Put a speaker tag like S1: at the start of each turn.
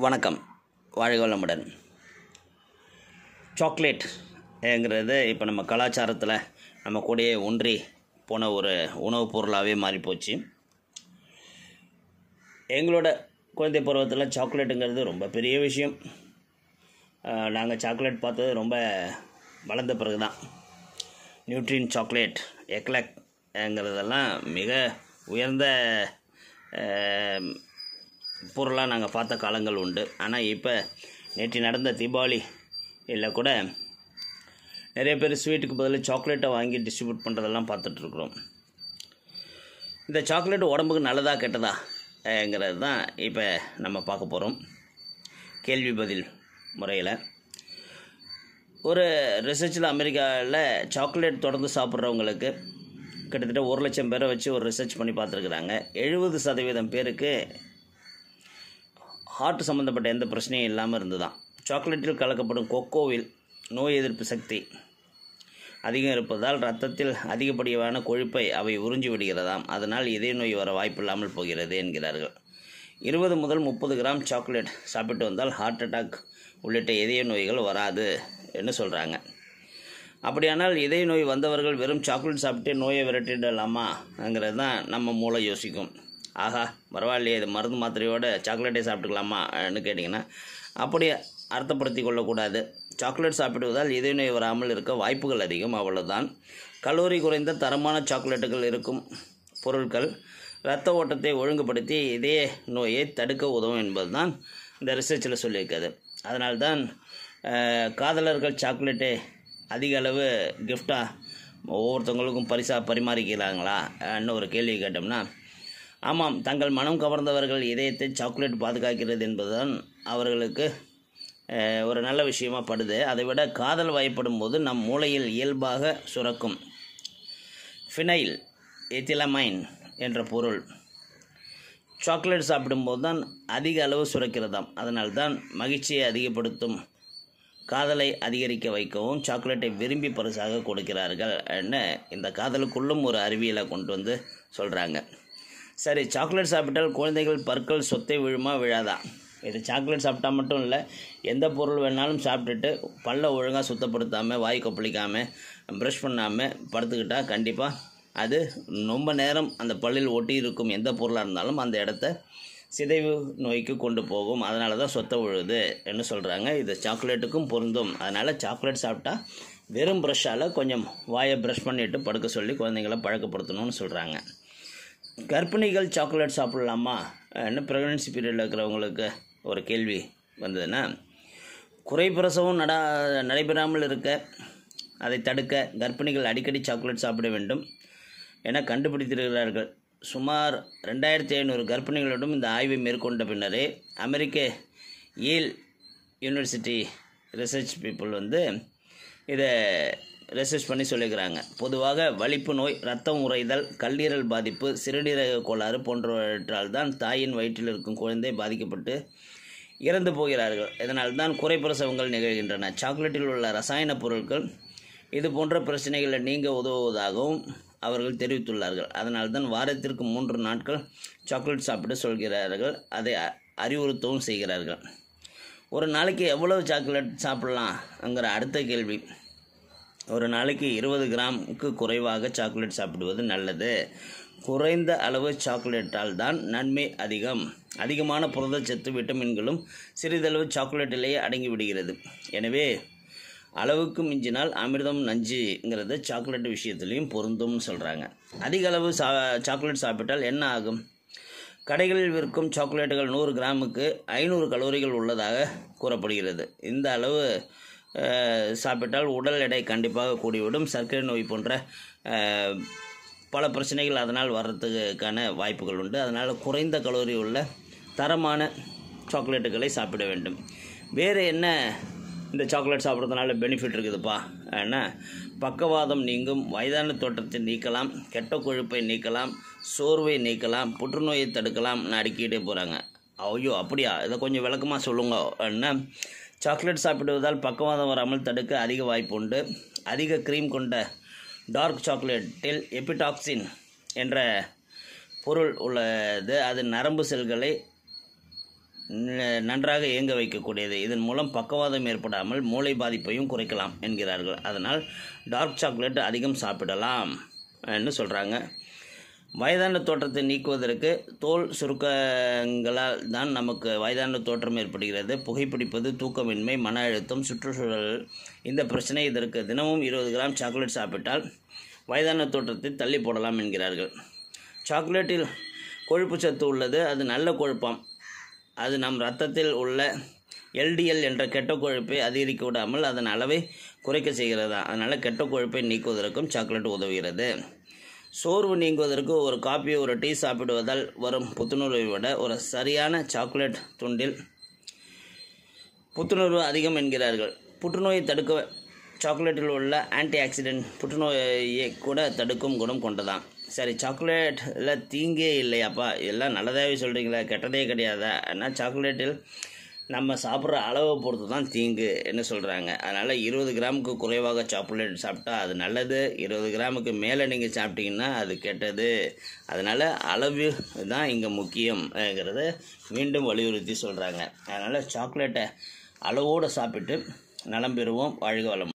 S1: வணக்கம் வாழ்க வளமுடன் சாக்லேட் ங்கிறது இப்போ நம்ம கலாச்சாரத்தில் நம்ம கூடயே ஒன்றி போன ஒரு உணவுப் பொருளாகவே மாறிப்போச்சு எங்களோட குழந்தை பருவத்தில் சாக்லேட்டுங்கிறது ரொம்ப பெரிய விஷயம் நாங்கள் சாக்லேட் பார்த்தது ரொம்ப வளர்ந்த பிறகு தான் நியூட்ரின் சாக்லேட் எக்லக்ங்கிறதெல்லாம் மிக உயர்ந்த அஹ், பொருளாக நாங்கள் பார்த்த காலங்கள் உண்டு ஆனால் இப்போ நேற்று நடந்த தீபாவளி இல்லை கூட நிறைய பேர் ஸ்வீட்டுக்கு பதில் சாக்லேட்டை வாங்கி டிஸ்ட்ரிபியூட் பண்ணுறதெல்லாம் பார்த்துட்ருக்குறோம் இந்த சாக்லேட் உடம்புக்கு நல்லதா கெட்டதா ங்கிறது தான் இப்போ நம்ம பார்க்க போகிறோம் கேள்வி பதில் முறையில் ஒரு ரிசர்ச்சில் அமெரிக்காவில் சாக்லேட் தொடர்ந்து சாப்பிட்றவங்களுக்கு கிட்டத்தட்ட ஒரு லட்சம் பேரை வச்சு ஒரு ரிசர்ச் பண்ணி பார்த்துருக்குறாங்க எழுபது சதவீதம் பேருக்கு ஹார்ட் சம்மந்தப்பட்ட எந்த பிரச்சனையும் இல்லாமல் இருந்துதான் சாக்லேட்டில் கலக்கப்படும் கொக்கோவில் நோய் எதிர்ப்பு சக்தி அதிகம் இருப்பதால் இரத்தத்தில் அதிகப்படியான கொழுப்பை அவை உறிஞ்சி விடுகிறதாம் அதனால் இதய நோய் வர வாய்ப்பில்லாமல் போகிறது என்கிறார்கள் இருபது முதல் முப்பது கிராம் சாக்லேட் சாப்பிட்டு வந்தால் ஹார்ட் அட்டாக் உள்ளிட்ட இதய நோய்கள் வராது என்று சொல்கிறாங்க அப்படியானால் இதய நோய் வந்தவர்கள் வெறும் சாக்லேட் சாப்பிட்டு நோயை விரட்டிடலாமாங்கிறது தான் நம்ம மூளை யோசிக்கும் ஆஹா பரவாயில்லையே இது மருந்து மாத்திரையோட சாக்லேட்டே சாப்பிட்டுக்கலாமான்னு கேட்டிங்கன்னா அப்படி அர்த்தப்படுத்தி கொள்ளக்கூடாது சாக்லேட் சாப்பிடுவதால் இதய நோய் வராமல் இருக்க வாய்ப்புகள் அதிகம் அவ்வளவுதான் கலோரி குறைந்த தரமான சாக்லேட்டுகள் இருக்கும் பொருட்கள் இரத்த ஓட்டத்தை ஒழுங்குபடுத்தி இதய நோயை தடுக்க உதவும் என்பதுதான் இந்த ரிசர்ச்சில் சொல்லியிருக்காது அதனால்தான் அஹ், காதலர்கள் சாக்லேட்டை அதிக அளவு கிஃப்டாக ஒவ்வொருத்தவங்களுக்கும் பரிசாக பரிமாறிக்கிறாங்களா ன்னு ஒரு கேள்வி கேட்டோம்னா ஆமாம் தங்கள் மனம் கவர்ந்தவர்கள் இதயத்தை சாக்லேட் பாதுகாக்கிறது என்பதுதான் அவர்களுக்கு அஹ், ஒரு நல்ல விஷயமா படுது அதை விட காதல் வயப்படும் போது நம் மூளையில் இயல்பாக சுரக்கும் ஃபினைல் எத்திலமைன் என்ற பொருள் சாக்லேட் சாப்பிடும்போது தான் அதிக அளவு சுரக்கிறதாம் அதனால்தான் மகிழ்ச்சியை அதிகப்படுத்தும் காதலை அதிகரிக்க வைக்கவும் சாக்லேட்டை விரும்பி பரிசாக கொடுக்கிறார்கள் ன்னு இந்த காதலுக்குள்ளும் ஒரு அறிவியலை கொண்டு வந்து சொல்கிறாங்க சரி சாக்லேட் சாப்பிட்டால் குழந்தைகள் பற்கள் சொத்தை விழுமா விழாதா இது சாக்லேட் சாப்பிட்டா மட்டும் இல்லை எந்த பொருள் வேணாலும் சாப்பிட்டுட்டு பல்ல ஒழுங்காக சுத்தப்படுத்தாமல் வாய் கொப்பளிக்காமல் ப்ரஷ் பண்ணாமல் படுத்துக்கிட்டால் கண்டிப்பாக அது ரொம்ப நேரம் அந்த பல்லில் ஒட்டி இருக்கும் எந்த பொருளாக இருந்தாலும் அந்த இடத்த சிதைவு நோய்க்கு கொண்டு போகும் அதனால தான் சொத்த விழுது என்று சொல்கிறாங்க இது சாக்லேட்டுக்கும் பொருந்தும் அதனால் சாக்லேட் சாப்பிட்டா வெறும் ப்ரஷ்ஷால் கொஞ்சம் வாயை ப்ரஷ் பண்ணிவிட்டு படுக்க சொல்லி குழந்தைங்கள பழக்கப்படுத்தணும்னு சொல்கிறாங்க கர்ப்பிணிகள் சாக்லேட் சாப்பிட்லாமா இன்னும் ப்ரெக்னன்சி பீரியடில் இருக்கிறவங்களுக்கு ஒரு கேள்வி வந்ததுன்னா குறைப்பிரசவம் நட நடைபெறாமல் இருக்க அதை தடுக்க கர்ப்பிணிகள் அடிக்கடி சாக்லேட் சாப்பிட வேண்டும் என கண்டுபிடித்திருக்கிறார்கள் சுமார் ரெண்டாயிரத்தி ஐநூறு கர்ப்பிணிகளிடம் இந்த ஆய்வை மேற்கொண்ட பின்னரே அமெரிக்க யேல் யூனிவர்சிட்டி ரிசர்ச் பீப்புள் வந்து இதை ரிசர்ச் பண்ணி சொல்லிக்கிறாங்க பொதுவாக வலிப்பு நோய் இரத்தம் உறைதல் கல்லீரல் பாதிப்பு சிறுநீரக கோளாறு போன்றவற்றால் தான் தாயின் வயிற்றில் இருக்கும் குழந்தை பாதிக்கப்பட்டு இறந்து போகிறார்கள் இதனால் தான் குறைப்பிரசவங்கள் நிகழ்கின்றன சாக்லேட்டில் உள்ள ரசாயன பொருட்கள் இது போன்ற பிரச்சனைகளை நீங்க உதவுவதாகவும் அவர்கள் தெரிவித்துள்ளார்கள் அதனால் தான் வாரத்திற்கு மூன்று நாட்கள் சாக்லேட் சாப்பிட சொல்கிறார்கள் அதை அ- அறிவுறுத்தவும் செய்கிறார்கள் ஒரு நாளைக்கு எவ்வளவு சாக்லேட் சாப்பிடலாம்ங்கிற அடுத்த கேள்வி ஒரு நாளைக்கு இருபது கிராமுக்கு குறைவாக சாக்லேட் சாப்பிடுவது நல்லது குறைந்த அளவு சாக்லேட்டால் தான் நன்மை அதிகம் அதிகமான புரதச்சத்து விட்டமின்களும் சிறிதளவு சாக்லேட்டிலேயே அடங்கி விடுகிறது எனவே அளவுக்கு மிஞ்சினால் அமிர்தம் நஞ்சுங்கிறது சாக்லேட் விஷயத்துலேயும் பொருந்தும்னு சொல்கிறாங்க அதிக அளவு சா சாக்லேட் சாப்பிட்டால் என்ன ஆகும் கடைகளில் விற்கும் சாக்லேட்டுகள் நூறு கிராமுக்கு ஐநூறு கலோரிகள் உள்ளதாக கூறப்படுகிறது இந்த அளவு அஹ், சாப்பிட்டால் உடல் எடை கண்டிப்பாக கூடிவிடும் சர்க்கரை நோய் போன்ற அஹ், பல பிரச்சனைகள் அதனால் வர்றதுக்கான வாய்ப்புகள் உண்டு அதனால் குறைந்த கலோரி உள்ள தரமான சாக்லேட்டுகளை சாப்பிட வேண்டும் வேறு என்ன இந்த சாக்லேட் சாப்பிட்றதுனால பெனிஃபிட் இருக்குதுப்பா ஏன்னா பக்கவாதம் நீங்கும் வயதான தோற்றத்தை நீக்கலாம் கெட்ட கொழுப்பை நீக்கலாம் சோர்வை நீக்கலாம் புற்றுநோயை தடுக்கலாம்னு அடுக்கிட்டே போகிறாங்க ஐயோ அப்படியா இதை கொஞ்சம் விளக்கமாக சொல்லுங்க என்ன சாக்லேட் சாப்பிடுவதால் பக்கவாதம் வராமல் தடுக்க அதிக வாய்ப்பு உண்டு அதிக க்ரீம் கொண்ட டார்க் சாக்லேட்டில் எபிடாக்சின் என்ற பொருள் உள்ளது அது நரம்பு செல்களை ந- நன்றாக இயங்க வைக்கக்கூடியது இதன் மூலம் பக்கவாதம் ஏற்படாமல் மூளை பாதிப்பையும் குறைக்கலாம் என்கிறார்கள் அதனால் டார்க் சாக்லேட் அதிகம் சாப்பிடலாம் என்று சொல்கிறாங்க வயதான தோற்றத்தை நீக்குவதற்கு தோல் சுருக்கங்களால் தான் நமக்கு வயதான தோற்றம் ஏற்படுகிறது புகைப்பிடிப்பது தூக்கமின்மை மன அழுத்தம் சுற்றுச்சூழல் இந்த பிரச்சனை இதற்கு தினமும் இருபது கிராம் சாக்லேட் சாப்பிட்டால் வயதான தோற்றத்தை தள்ளி போடலாம் என்கிறார்கள் சாக்லேட்டில் கொழுப்பு சத்து உள்ளது அது நல்ல கொழுப்பாம் அது நம் இரத்தத்தில் உள்ள எல்டிஎல் என்ற கெட்ட கொழுப்பை அதிகரிக்க விடாமல் அதன் அளவை குறைக்க செய்கிறதா அதனால் கெட்ட கொழுப்பை நீக்குவதற்கும் சாக்லேட் உதவுகிறது சோர்வு நீங்குவதற்கு ஒரு காப்பி ஒரு டீ சாப்பிடுவதால் வரும் புத்துணர்வை விட ஒரு சரியான சாக்லேட் துண்டில் புத்துணர்வு அதிகம் என்கிறார்கள் புற்றுநோயை தடுக்க சாக்லேட்டில் உள்ள ஆன்டி ஆக்சிடென்ட் புற்றுநோயை கூட தடுக்கும் குணம் கொண்டதாம் சரி சாக்லேட்டில் தீங்கே இல்லையாப்பா எல்லாம் நல்லதாகவே சொல்கிறீங்களா கெட்டதே கிடையாதா ஆனால் சாக்லேட்டில் நம்ம சாப்பிட்ற அளவை பொறுத்து தான் தீங்கு என்ன சொல்கிறாங்க அதனால் இருபது கிராமுக்கு குறைவாக சாக்லேட் சாப்பிட்டா அது நல்லது இருபது கிராமுக்கு மேலே நீங்கள் சாப்பிட்டீங்கன்னா அது கெட்டது அதனால் அளவு தான் இங்கே முக்கியம்ங்கிறத மீண்டும் வலியுறுத்தி சொல்கிறாங்க அதனால் சாக்லேட்டை அளவோடு சாப்பிட்டு நலம் பெறுவோம் வாழ்க வளம்